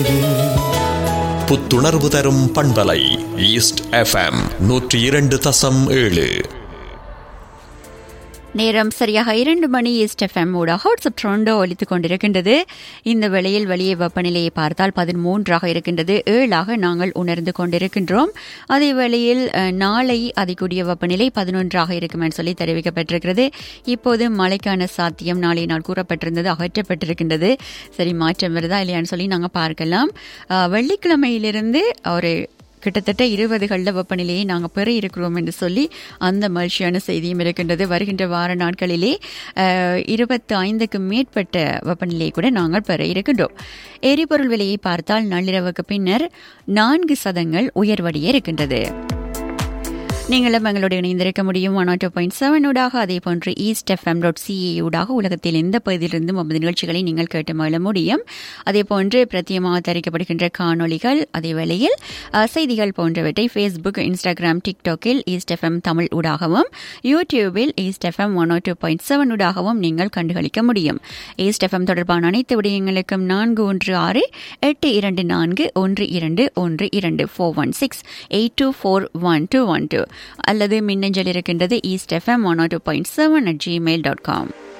புத்துணர்வு தரும் பண்பலை ஈஸ்ட் எஃப்எம் நூற்றி இரண்டு தசம் ஏழு நேரம் சரியாக இரண்டு மணி ஈஸ்ட் எஃப்எம் ஊடாக வாட்ஸ்அப் ட்ரோண்டோ ஒலித்துக் கொண்டிருக்கின்றது இந்த வேளையில் வெளியே வெப்பநிலையை பார்த்தால் பதிமூன்றாக இருக்கின்றது ஏழாக நாங்கள் உணர்ந்து கொண்டிருக்கின்றோம் அதே வேளையில் அஹ், நாளை அதிகூடிய வெப்பநிலை பதினொன்றாக இருக்கும் என்று சொல்லி தெரிவிக்கப்பட்டிருக்கிறது இப்போது மழைக்கான சாத்தியம் நாளை நாள் கூறப்பட்டிருந்தது அகற்றப்பட்டிருக்கின்றது சரி மாற்றம் வருதா இல்லையான்னு சொல்லி நாங்கள் பார்க்கலாம் அஹ், வெள்ளிக்கிழமையிலிருந்து ஒரு கிட்டத்தட்ட இருபதுகளில் வெப்பநிலையை நாங்கள் பெற இருக்கிறோம் என்று சொல்லி அந்த மகிழ்ச்சியான செய்தியும் இருக்கின்றது வருகின்ற வார நாட்களிலே இருபத்தி ஐந்துக்கு மேற்பட்ட வெப்பநிலையை கூட நாங்கள் பெற இருக்கின்றோம் எரிபொருள் விலையை பார்த்தால் நள்ளிரவுக்கு பின்னர் நான்கு சதங்கள் உயர்வடைய இருக்கின்றது நீங்களும் எங்களோடு இணைந்திருக்க முடியும் ஒன் டூ பாயிண்ட் செவன் ஊடாக அதே போன்று ஈஸ்ட் எஃப்எம் டாட் சிஏ ஊடாக உலகத்தில் எந்த பகுதியிலிருந்தும் நமது நிகழ்ச்சிகளை நீங்கள் கேட்டு மகிழ முடியும் அதே போன்று பிரத்தியமாக தயாரிக்கப்படுகின்ற காணொளிகள் அதே வேளையில் அஹ், செய்திகள் போன்றவற்றை ஃபேஸ்புக் இன்ஸ்டாகிராம் டிக்டாக்கில் ஈஸ்ட் எஃப்எம் தமிழ் ஊடாகவும் யூடியூபில் East FM one two point seven ஊடாகவும் நீங்கள் கண்டுகளிக்க முடியும் ஈஸ்ட் எஃப்எம் தொடர்பான அனைத்து விடயங்களுக்கும் நான்கு ஒன்று ஆறு எட்டு இரண்டு நான்கு ஒன்று இரண்டு ஒன்று இரண்டு four one six eight two four one two one two அல்லது மின்னஞ்சல் இருக்கின்றது East FM one two point seven at Gmail dot com